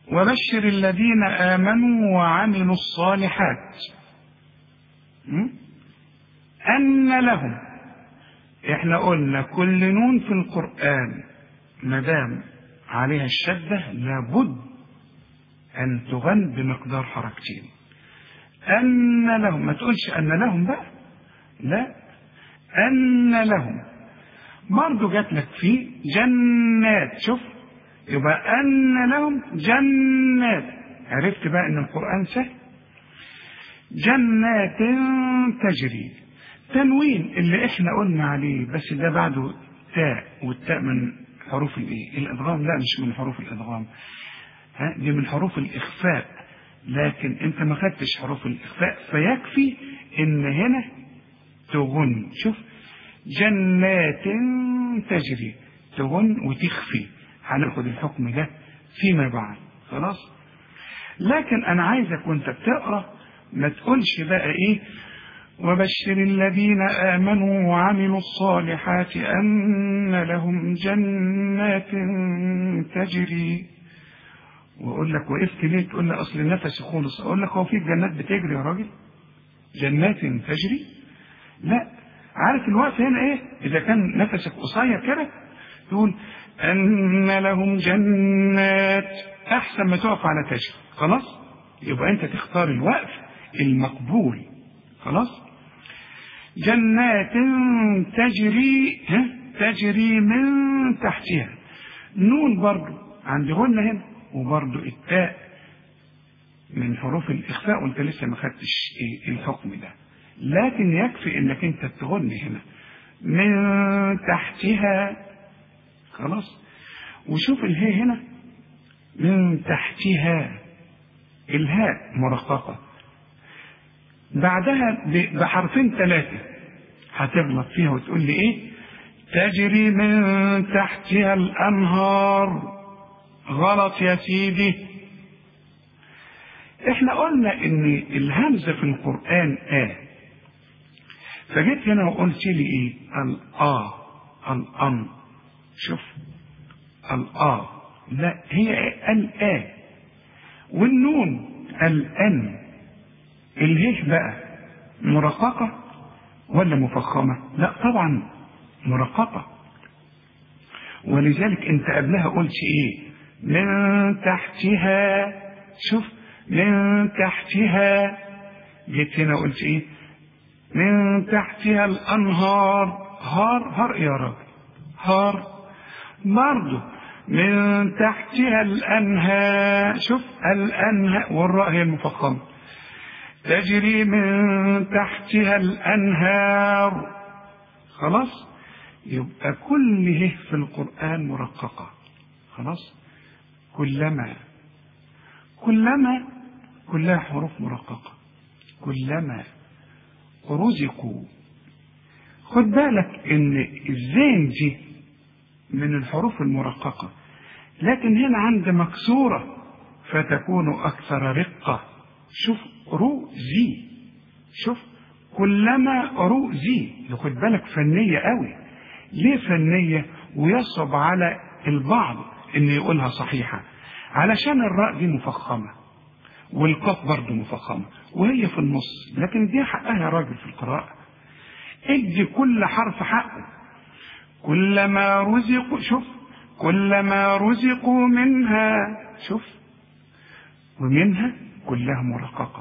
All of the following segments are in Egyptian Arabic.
وبشر الذين آمنوا وعملوا الصالحات م? أن لهم احنا قلنا كل نون في القرآن مدام عليها الشدة لابد أن تغن بمقدار حركتين أن لهم ما تقولش أن لهم بقى لا أن لهم برضه جات لك في جنات شوف يبقى أن لهم جنات عرفت بقى أن القرآن سهل جنات تجري تنوين اللي احنا قلنا عليه بس ده بعده تاء والتاء من حروف الايه الادغام لا مش من حروف الادغام ها دي من حروف الاخفاء لكن انت ما خدتش حروف الاخفاء فيكفي ان هنا تغن شوف جنات تجري تغن وتخفي هناخد الحكم ده فيما بعد خلاص لكن انا عايزك وانت بتقرا ما تقولش بقى ايه وبشر الذين آمنوا وعملوا الصالحات أن لهم جنات تجري وأقول لك وقفت ليه تقول لي أصل النفس خلص أقول لك هو في جنات بتجري يا راجل جنات تجري لا عارف الوقت هنا ايه اذا كان نفسك قصير كده تقول ان لهم جنات احسن ما تقف على تجري خلاص يبقى انت تختار الوقف المقبول خلاص جنات تجري ها تجري من تحتها نون برضو عند غنة هنا وبرضو التاء من حروف الإخفاء وانت لسه ما خدتش إيه الحكم ده لكن يكفي انك انت تغن هنا من تحتها خلاص وشوف الهاء هنا من تحتها الهاء مرققة بعدها بحرفين ثلاثة هتغلط فيها وتقول لي ايه تجري من تحتها الانهار غلط يا سيدي احنا قلنا ان الهمزة في القرآن آه فجيت هنا وقلت لي ايه الآ الأن شوف الآ لا هي الآ والنون الأن الهيه بقى مرققة ولا مفخمة لا طبعا مرققة ولذلك انت قبلها قلت ايه من تحتها شوف من تحتها جيت هنا قلت ايه من تحتها الانهار هار هار يا راجل هار برضه من تحتها الانهار شوف الانهار والراء هي المفخمه تجري من تحتها الانهار خلاص يبقى كل هه في القران مرققه خلاص كلما كلما كلها حروف مرققة كلما رزقوا خد بالك ان الزين دي من الحروف المرققة لكن هنا عند مكسورة فتكون أكثر رقة شوف رؤزي شوف كلما رؤزي خد بالك فنية قوي ليه فنية ويصعب على البعض ان يقولها صحيحة علشان الراء دي مفخمة والقاف برضه مفخمة وهي في النص لكن دي حقها يا راجل في القراءة ادي كل حرف حقه كلما رزقوا شوف كلما رزقوا منها شوف ومنها كلها مرققة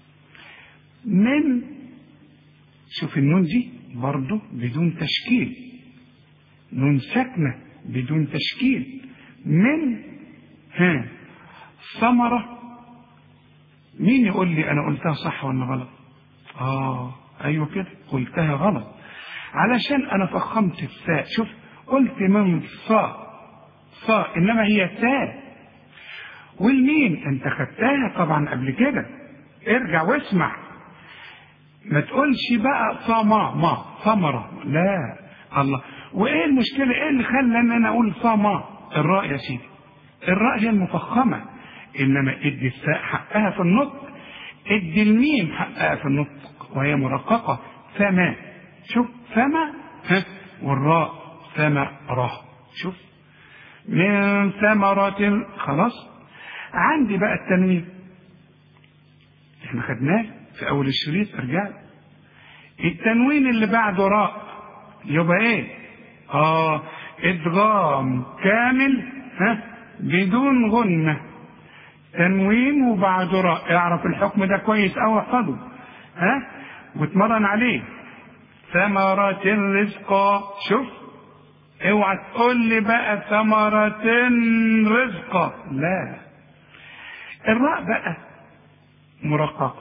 من شوف النون دي برضه بدون تشكيل نون ساكنة بدون تشكيل من ها ثمرة مين يقول لي أنا قلتها صح ولا غلط آه أيوة كده قلتها غلط علشان أنا فخمت الثاء شوف قلت من صا صا إنما هي تاء والمين أنت خدتها طبعا قبل كده ارجع واسمع ما تقولش بقى صما ما ثمرة لا الله وايه المشكلة ايه اللي خلى ان انا اقول صما الراء يا سيدي الراء هي المفخمة انما ادي الثاء حقها في النطق ادي الميم حقها في النطق وهي مرققة فما شوف فما ها والراء ثمرة شوف من ثمرة خلاص عندي بقى التنوين احنا خدناه في اول الشريط ارجع التنوين اللي بعده راء يبقى ايه اه ادغام كامل ها بدون غنة تنوين وبعده راء اعرف الحكم ده كويس او احفظه ها واتمرن عليه ثمرة رزقا شوف اوعى تقول لي بقى ثمرة رزقا لا الراء بقى مرققة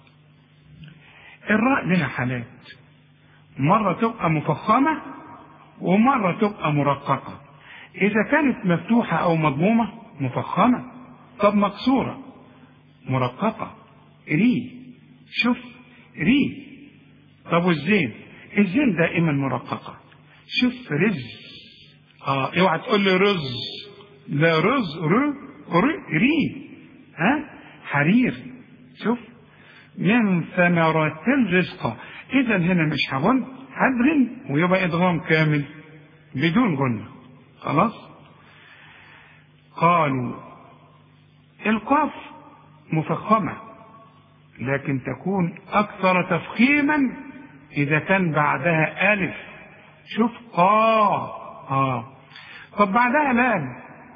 الراء لها حالات مرة تبقى مفخمة ومرة تبقى مرققة إذا كانت مفتوحة أو مضمومة مفخمة طب مكسورة مرققة ري شوف ري طب والزين الزين دائما مرققة شوف رز اه اوعى تقول لي رز لا رز ر ر ري ها حرير شوف من ثمرات الرزق اذا هنا مش هغن هدغن ويبقى ادغام كامل بدون غنة خلاص قالوا القاف مفخمة لكن تكون أكثر تفخيما إذا كان بعدها ألف شوف قا آه طب بعدها لام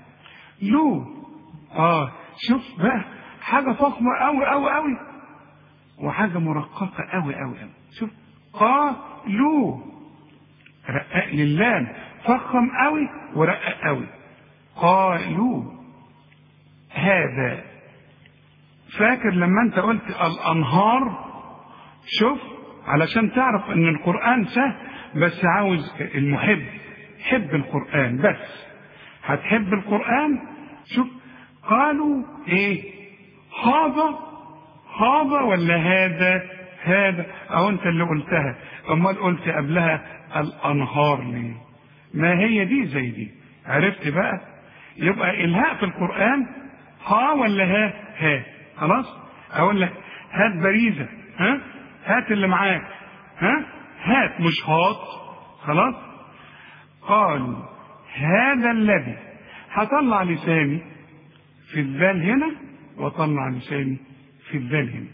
لو آه شوف بقى حاجة فخمة أوي أوي أوي وحاجة مرققة أوي أوي أوي شوف قا لو رقق للام فخم أوي ورقق أوي قالوا هذا فاكر لما انت قلت الانهار شوف علشان تعرف ان القرآن سهل بس عاوز المحب حب القرآن بس هتحب القرآن شوف قالوا ايه هذا هذا ولا هذا هذا او انت اللي قلتها امال قلت قبلها الانهار ليه ما هي دي زي دي عرفت بقى يبقى الهاء في القرآن ها ولا ها ها خلاص اقول لك هات باريزة ها هات اللي معاك ها هات مش هات خلاص قالوا هذا الذي هطلع لساني في الذال هنا واطلع لساني في الذال هنا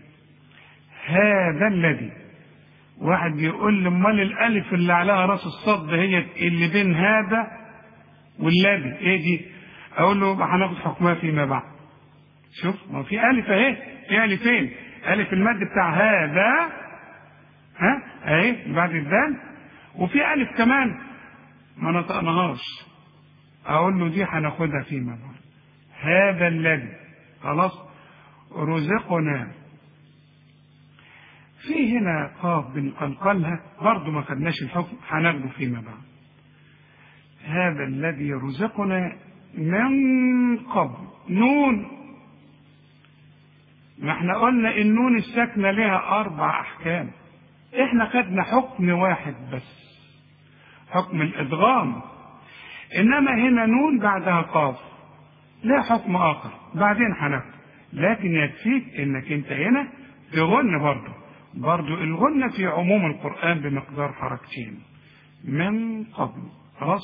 هذا الذي واحد بيقول لي امال الالف اللي عليها راس الصد هي اللي بين هذا والذي ايه دي اقول له هناخد حكمها فيما بعد شوف ما في الف اهي في الفين الف المد بتاع هذا ها اهي بعد الدال وفي الف كمان ما نطقناهاش اقول له دي هناخدها فيما بعد هذا الذي خلاص رزقنا في هنا قاف بنقلقلها برضه ما خدناش الحكم هناخده فيما بعد هذا الذي رزقنا من قبل نون ما احنا قلنا النون الساكنة لها أربع أحكام احنا خدنا حكم واحد بس حكم الإدغام إنما هنا نون بعدها قاف لا حكم آخر بعدين هناخده لكن يكفيك إنك أنت هنا تغن برضه برضه الغنة في عموم القرآن بمقدار حركتين من قبل خلاص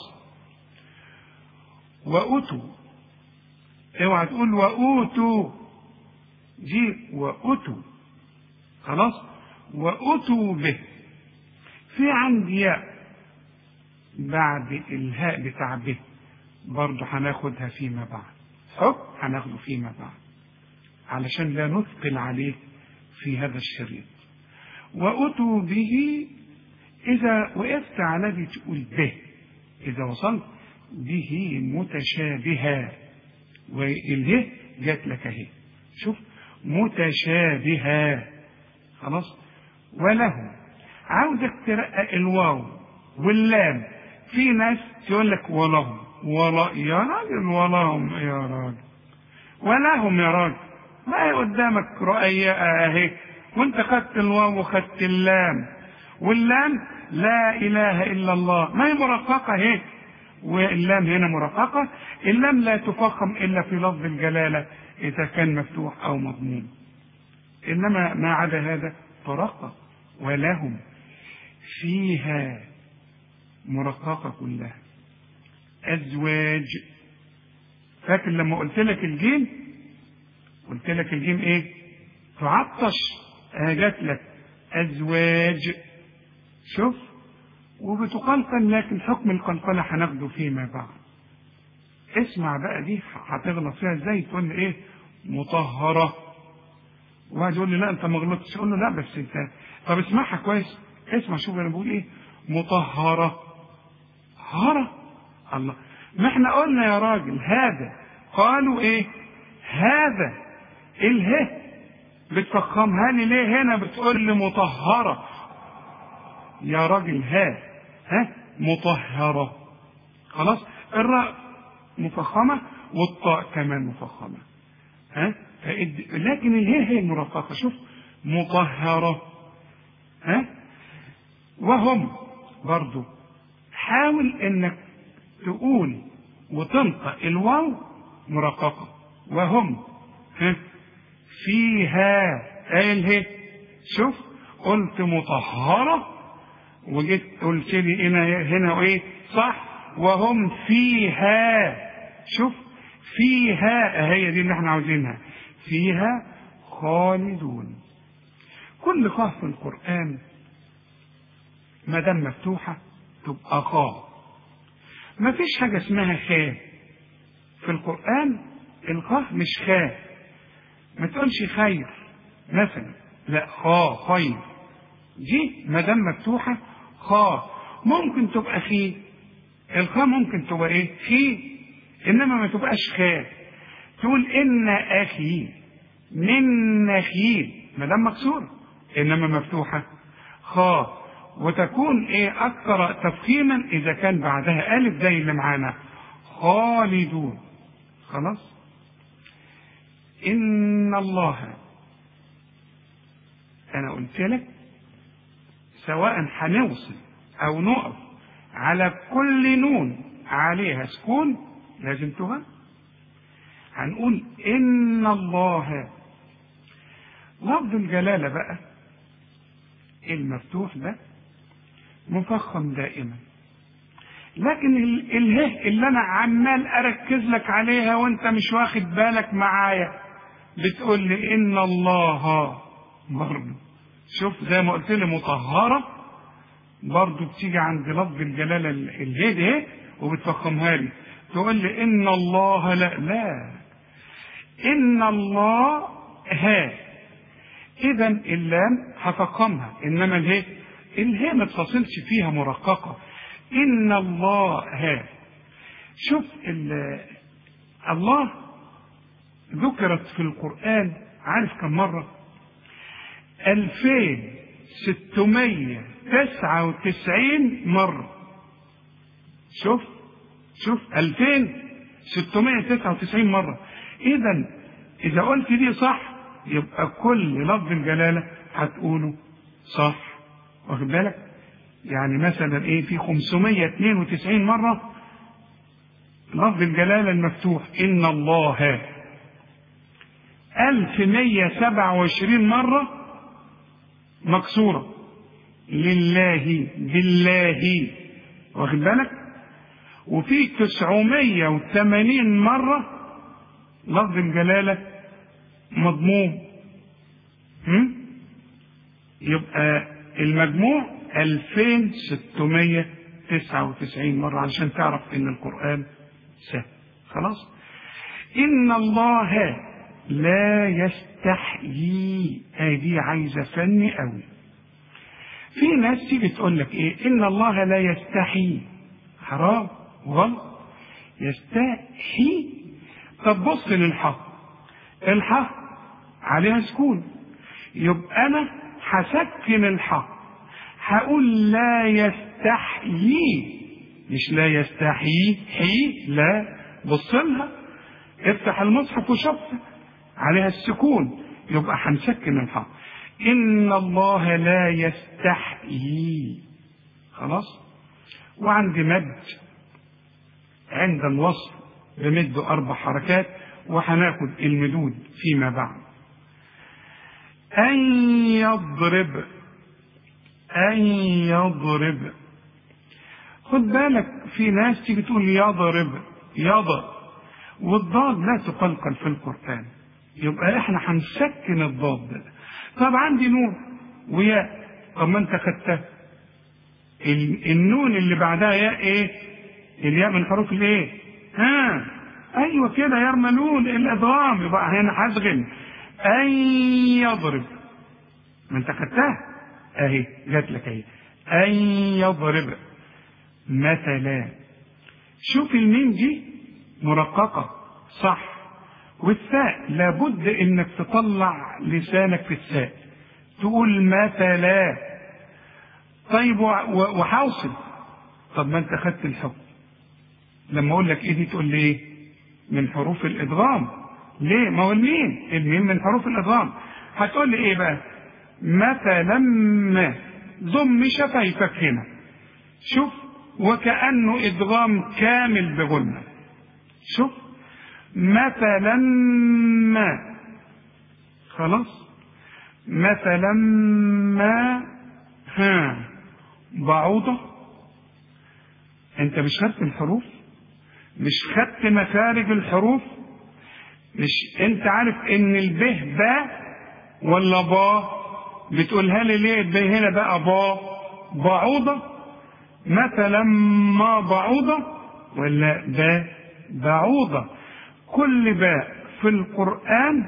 وأتوا اوعى تقول وأوتوا دي وأتوا خلاص وأتوا به في عندي ياء بعد الهاء بتاع به برضه هناخدها فيما بعد حكم هناخده فيما بعد علشان لا نثقل عليه في هذا الشريط وأتوا به إذا وقفت على دي تقول به إذا وصلت به متشابها والهه جات لك اهي شوف متشابها خلاص وله عاوزك ترقق الواو واللام في ناس تقول لك ولهم ولا يا راجل ولهم يا راجل ولهم يا راجل ما هي قدامك رؤية اهي وانت خدت الواو وخدت اللام واللام لا اله الا الله ما هي مرققه هيك واللام هنا مرققه اللام لا تفخم الا في لفظ الجلاله اذا كان مفتوح او مضموم انما ما عدا هذا ترقق ولهم فيها مرققه كلها ازواج فاكر لما قلت لك الجيم قلت لك الجيم ايه تعطش جات لك ازواج شوف وبتقلقل لكن حكم القلقلة هناخده فيما بعد اسمع بقى دي هتغلط فيها ازاي تقول لي ايه مطهرة واحد يقول لي لا انت ما غلطتش اقول له لا بس انت طب اسمعها كويس اسمع شوف انا بقول ايه مطهرة هرة الله ما احنا قلنا يا راجل هذا قالوا ايه هذا اله بتفخمها لي ليه هنا بتقول لي مطهرة يا راجل ها ها مطهرة خلاص الراء مفخمة والطاء كمان مفخمة ها لكن الهاء هي المرققة شوف مطهرة ها وهم برضو حاول انك تقول وتنطق الواو مرققة وهم ها فيها قال هي شوف قلت مطهرة وجيت قلت لي هنا هنا ايه صح وهم فيها شوف فيها هي دي اللي احنا عاوزينها فيها خالدون كل قاف في القرآن ما دام مفتوحة تبقى خاء ما فيش حاجة اسمها خاء في القرآن الخاء مش خاء ما تقولش خير مثلا لا خاء خير دي ما دام مفتوحة خاء ممكن تبقى خي الخاء ممكن تبقى ايه خي انما ما تبقاش خاء تقول ان اخي من نخيل ما دام مكسوره انما مفتوحه خاء وتكون ايه اكثر تفخيما اذا كان بعدها الف زي اللي معانا خالدون خلاص ان الله انا قلت لك سواء هنوصل او نقف على كل نون عليها سكون لازم تبقى هنقول ان الله لفظ الجلاله بقى المفتوح ده مفخم دائما لكن اله اللي انا عمال اركز لك عليها وانت مش واخد بالك معايا بتقول لي ان الله برضه شوف زي ما قلت لي مطهره برضه بتيجي عند لفظ الجلاله الهي ده وبتفخمها لي تقول لي ان الله لا لا ان الله ها اذا اللام هفخمها انما الهي الهي ما تصلش فيها مرققه ان الله ها شوف الله ذكرت في القرآن عارف كم مرة ألفين ستمية تسعة وتسعين مرة شوف شوف ألفين ستمية تسعة وتسعين مرة إذا إذا قلت دي صح يبقى كل لفظ الجلالة هتقوله صح واخد بالك يعني مثلا ايه في 592 مرة لفظ الجلالة المفتوح إن الله 1127 مرة مكسورة لله بالله واخد بالك وفي 980 مرة لفظ الجلالة مضموم هم؟ يبقى المجموع 2699 مرة علشان تعرف ان القرآن سهل خلاص ان الله لا يستحيي دي عايزة فن قوي في ناس تيجي تقول لك ايه ان الله لا يستحي حرام غلط يستحي طب بص للحق الحق عليها سكون يبقى انا هسكن الحق هقول لا يستحيي مش لا يستحيي حي لا بص لها افتح المصحف وشوف عليها السكون يبقى هنسكن الحق ان الله لا يستحيي خلاص وعندي مد عند الوصف بمد اربع حركات وهناخد المدود فيما بعد ان يضرب أن يضرب خد بالك في ناس تيجي تقول يضرب يضرب والضاد لا تقلقل في القرآن يبقى احنا هنسكن الضاد ده طب عندي نون وياء طب ما انت خدتها ال- النون اللي بعدها ياء ايه الياء من حروف الايه ها ايوه كده يرملون الادغام يبقى هنا هدغم ان يضرب ما انت خدتها اهي جات لك اهي ان يضرب مثلا شوف الميم دي مرققه صح والثاء لابد انك تطلع لسانك في الثاء تقول مثلا طيب و- وحاوصل طب ما انت خدت الحكم لما اقول لك ايه دي تقول لي ايه من حروف الادغام ليه ما هو الميم الميم من حروف الادغام هتقول لي ايه بقى مثلا ما ضم شفايفك هنا شوف وكأنه ادغام كامل بغنة شوف مثلا ما خلاص مثلا ما ها بعوضة انت مش خدت الحروف مش خدت مخارج الحروف مش انت عارف ان البه با ولا با بتقولها لي ليه البه هنا بقى با بعوضة مثلا ما بعوضة ولا با بعوضة كل باء في القرآن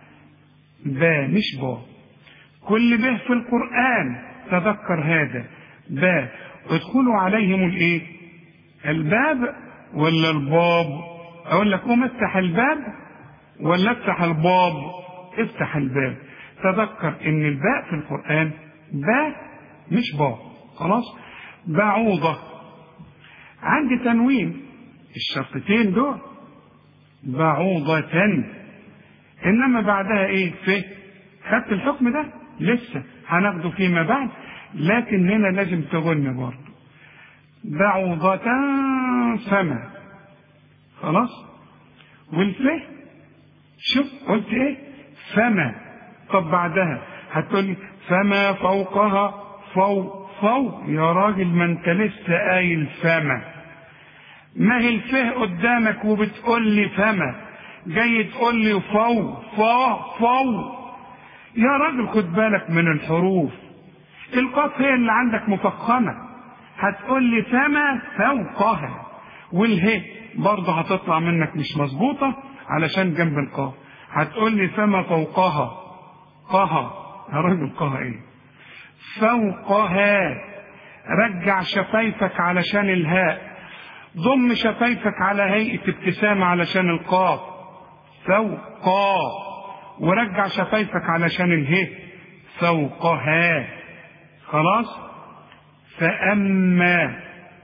با مش با كل به في القرآن تذكر هذا با ادخلوا عليهم الايه الباب ولا الباب اقول لك قوم افتح الباب ولا افتح الباب افتح الباب تذكر ان الباء في القرآن با مش با خلاص بعوضة عندي تنوين الشرطتين دول بعوضة انما بعدها ايه في خدت الحكم ده لسه هناخده فيما بعد لكن هنا لازم تغن برضه بعوضة فما خلاص والفه شوف قلت ايه فما طب بعدها هتقولي فما فوقها فوق فوق يا راجل ما انت لسه قايل فما ما هي الفه قدامك وبتقول لي فما جاي تقول لي فوق فوق فوق يا راجل خد بالك من الحروف القاف هي اللي عندك مفخمة هتقول لي فما فوقها والهي برضه هتطلع منك مش مظبوطة علشان جنب القاف هتقول لي فما فوقها قها يا راجل قها ايه فوقها رجع شفايفك علشان الهاء ضم شفايفك على هيئة ابتسامة علشان القاف فوقا ورجع شفايفك علشان اله فوقها خلاص فأما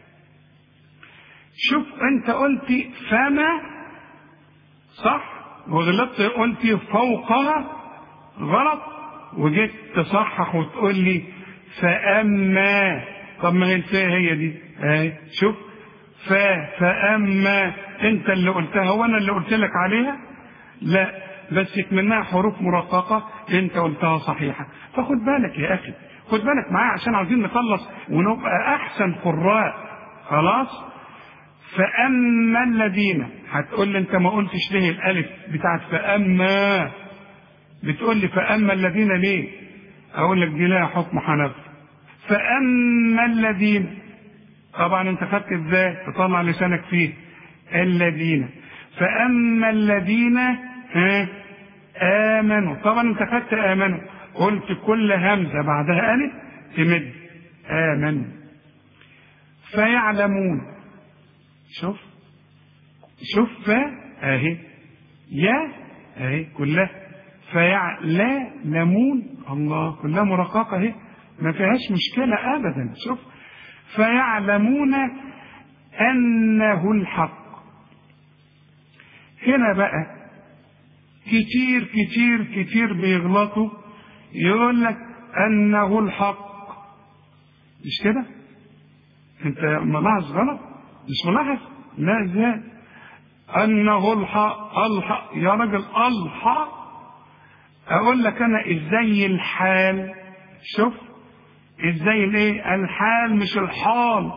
شوف انت قلت فما صح وغلطت قلت فوقها غلط وجيت تصحح وتقول لي فأما طب ما هي الفاء هي دي اهي شوف فا فأما انت اللي قلتها وانا اللي قلت لك عليها لا بس منها حروف مرققة انت قلتها صحيحة فخد بالك يا اخي خد بالك معايا عشان عايزين نخلص ونبقى احسن قراء خلاص فأما الذين هتقول لي انت ما قلتش ليه الالف بتاعت فأما بتقول لي فأما الذين ليه اقول لك دي لها حكم حنفي فأما الذين طبعا انت خدت ازاي تطلع لسانك فيه الذين فأما الذين ها آمنوا طبعا انت خدت آمنوا قلت كل همزة بعدها ألف تمد آمنوا فيعلمون شوف شوف فا اهي يا اهي كلها فيعلمون الله كلها مرققة اهي ما فيهاش مشكلة أبدا شوف فيعلمون أنه الحق هنا بقى كتير كتير كتير بيغلطوا يقول لك أنه الحق مش كده؟ أنت ملاحظ غلط؟ مش ملاحظ؟ لا ازاي؟ أنه الحق الحق يا راجل الحق أقول لك أنا إزاي الحال شوف ازاي الايه الحال مش الحال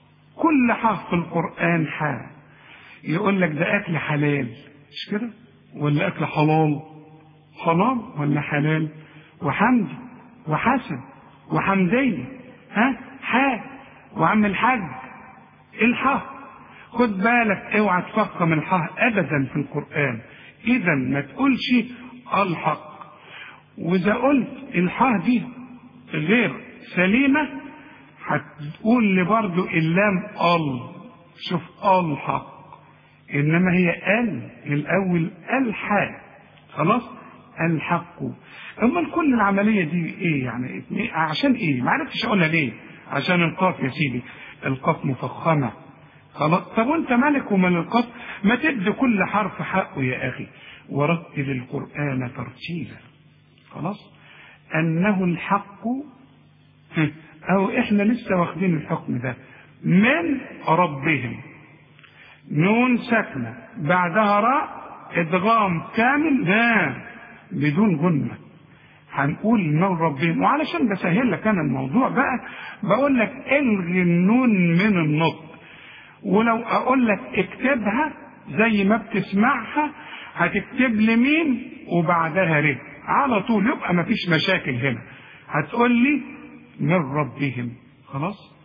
كل حرف في القرآن حال يقول لك ده أكل حلال مش كده ولا أكل حلال حلال ولا حلال وحمدي وحسن وحمدية ها حاج وعم الحاج الحه خد بالك اوعى تفخم الحه ابدا في القرآن اذا ما تقولش الحق واذا قلت الحاه دي غير سليمة هتقول لي برضو اللام ال شوف الحق انما هي ال الاول الحاء خلاص الحق امال كل العمليه دي ايه يعني عشان ايه ما عرفتش اقولها ليه عشان القاف يا سيدي القاف مفخمه خلاص طب وانت مالك ومال القاف ما تدي كل حرف حقه يا اخي ورتل القران ترتيلا خلاص انه الحق او احنا لسه واخدين الحكم ده من ربهم نون ساكنه بعدها راء ادغام كامل لا بدون غنه هنقول من ربهم وعلشان بسهل لك انا الموضوع بقى بقول لك الغي النون من النطق ولو اقول لك اكتبها زي ما بتسمعها هتكتب لي مين وبعدها ر على طول يبقى مفيش مشاكل هنا هتقول لي من ربهم خلاص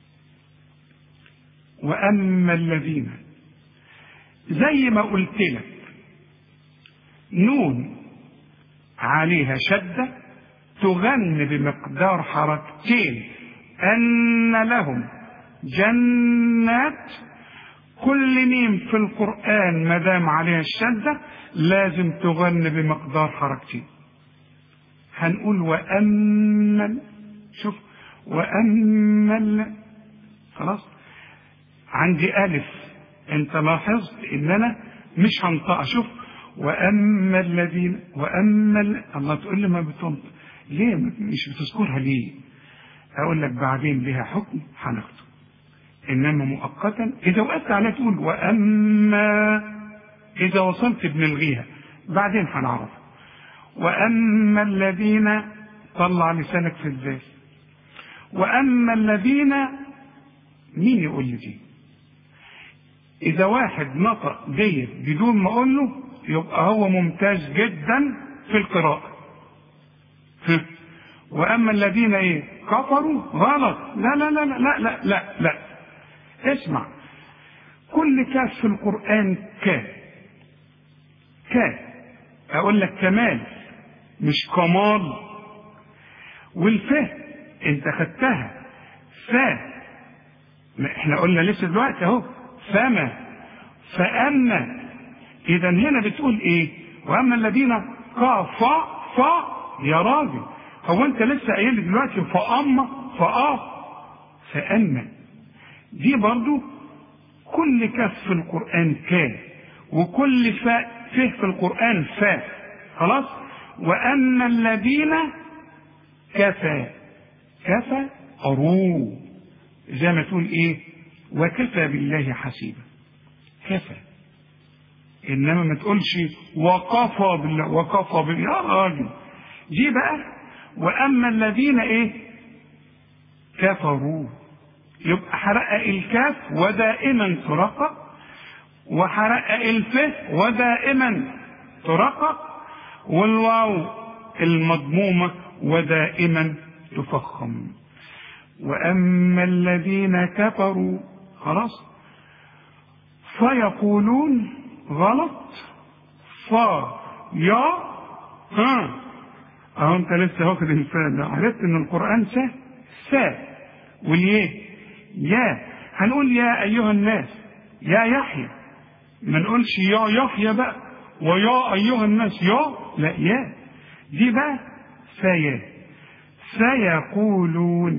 واما الذين زي ما قلت لك نون عليها شدة تغن بمقدار حركتين أن لهم جنات كل ميم في القرآن ما دام عليها الشدة لازم تغن بمقدار حركتين هنقول وأمل شوف وأمل خلاص عندي ألف أنت لاحظت إن أنا مش هنطق شوف واما الذين واما ال... الله تقول لي ما بتنطق ليه مش بتذكرها ليه اقول لك بعدين لها حكم هناخده انما مؤقتا اذا وقفت عليها تقول واما اذا وصلت بنلغيها بعدين هنعرف واما الذين طلع لسانك في الذات واما الذين مين يقول لي دي اذا واحد نطق ديت بدون ما اقول له يبقى هو ممتاز جدا في القراءة وأما الذين إيه كفروا غلط لا لا لا لا لا لا لا اسمع كل كاف في القرآن كاف كاف أقول لك كمال مش كمال والفه انت خدتها فا احنا قلنا لسه دلوقتي اهو فما فأما اذا هنا بتقول ايه واما الذين كفا فا يا راجل هو انت لسه قايل لي دلوقتي فاما فا فاما دي برضو كل كف في القران كان وكل فاء فيه في القران فا خلاص واما الذين كفى كفى أرو زي ما تقول ايه وكفى بالله حسيبا كفى انما ما تقولش وكفى بالله وكفى بالله يا راجل دي بقى واما الذين ايه كفروا يبقى حرق الكاف ودائما ترقق وحرق الف ودائما ترقق والواو المضمومة ودائما تفخم وأما الذين كفروا خلاص فيقولون غلط فا يا ها اهو انت لسه واخد الفاء ده عرفت ان القران سا سا واليه يا هنقول يا ايها الناس يا يحيى ما نقولش يا يحيى بقى ويا ايها الناس يا لا يا دي بقى فيا سيقولون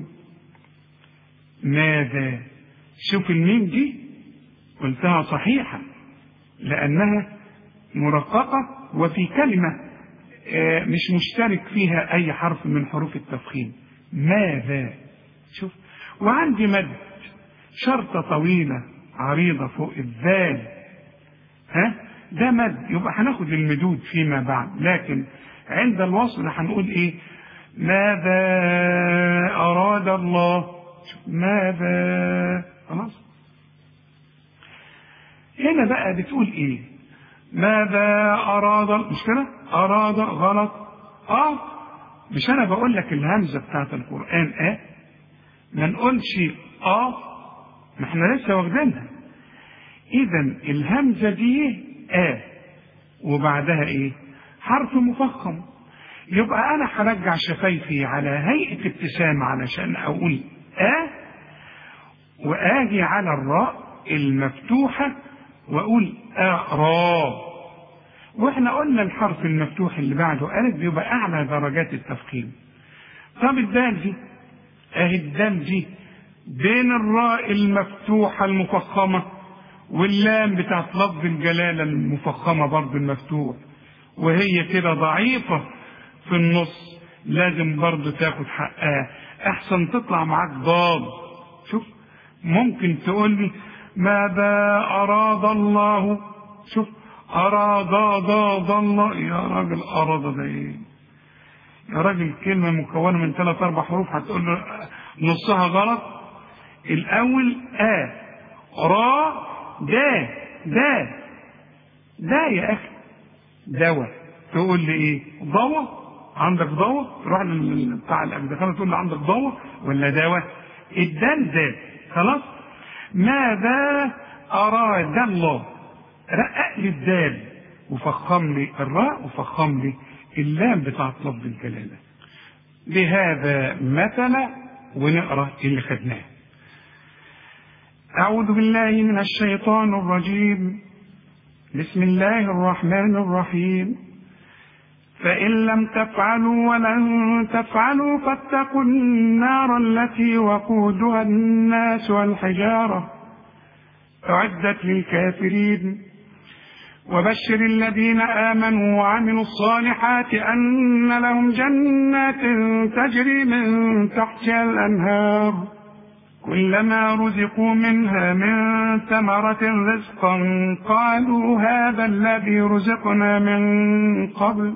ماذا شوف الميم دي قلتها صحيحه لأنها مرققة وفي كلمة مش مشترك فيها أي حرف من حروف التفخيم ماذا شوف وعندي مد شرطة طويلة عريضة فوق الذال ها ده مد يبقى هناخد المدود فيما بعد لكن عند الوصل هنقول ايه ماذا أراد الله ماذا خلاص هنا بقى بتقول ايه ماذا أراد مش كده أراد غلط آه مش أنا بقول لك الهمزة بتاعت القرآن آه ما نقولش آه ما احنا لسه واخدينها إذا الهمزة دي آه وبعدها إيه حرف مفخم يبقى أنا هرجع شفايفي على هيئة ابتسامة علشان أقول آه وآجي على الراء المفتوحة وأقول آرا وإحنا قلنا الحرف المفتوح اللي بعده ألف بيبقى أعلى درجات التفخيم طب الدال دي أهي الدال دي بين الراء المفتوحة المفخمة واللام بتاعت لفظ الجلالة المفخمة برضه المفتوح وهي كده ضعيفة في النص لازم برضه تاخد حقها أحسن تطلع معاك ضاد شوف ممكن تقول لي ماذا أراد الله شوف أراد ضاد الله يا راجل أراد ده إيه يا راجل كلمة مكونة من ثلاث أربع حروف هتقول له نصها غلط الأول آ را دا دا دا يا أخي دواء تقول لي إيه ضوء عندك ضوء تروح بتاع الأجدخانة تقول له عندك ضوء ولا دواء الدال دال خلاص ماذا أراد الله رقق لي الدال وفخم لي الراء وفخم لي اللام بتاعت لفظ الجلالة بهذا مثل ونقرأ اللي خدناه أعوذ بالله من الشيطان الرجيم بسم الله الرحمن الرحيم فإن لم تفعلوا ولن تفعلوا فاتقوا النار التي وقودها الناس والحجارة أعدت للكافرين وبشر الذين آمنوا وعملوا الصالحات أن لهم جنات تجري من تحتها الأنهار كلما رزقوا منها من ثمرة رزقا قالوا هذا الذي رزقنا من قبل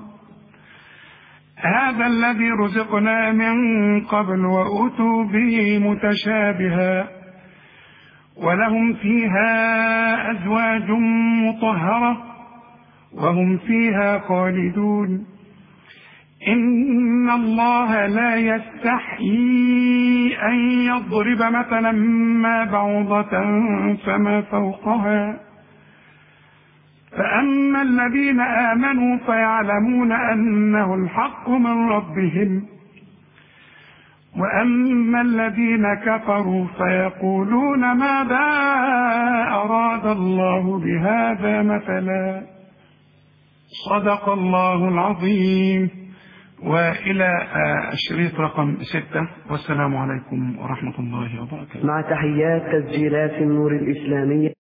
هذا الذي رزقنا من قبل وأتوا به متشابها ولهم فيها أزواج مطهرة وهم فيها خالدون إن الله لا يستحيي أن يضرب مثلا ما بعوضة فما فوقها فأما الذين آمنوا فيعلمون أنه الحق من ربهم وأما الذين كفروا فيقولون ماذا أراد الله بهذا مثلا صدق الله العظيم وإلى الشريط رقم ستة والسلام عليكم ورحمة الله وبركاته مع تحيات تسجيلات النور الإسلامية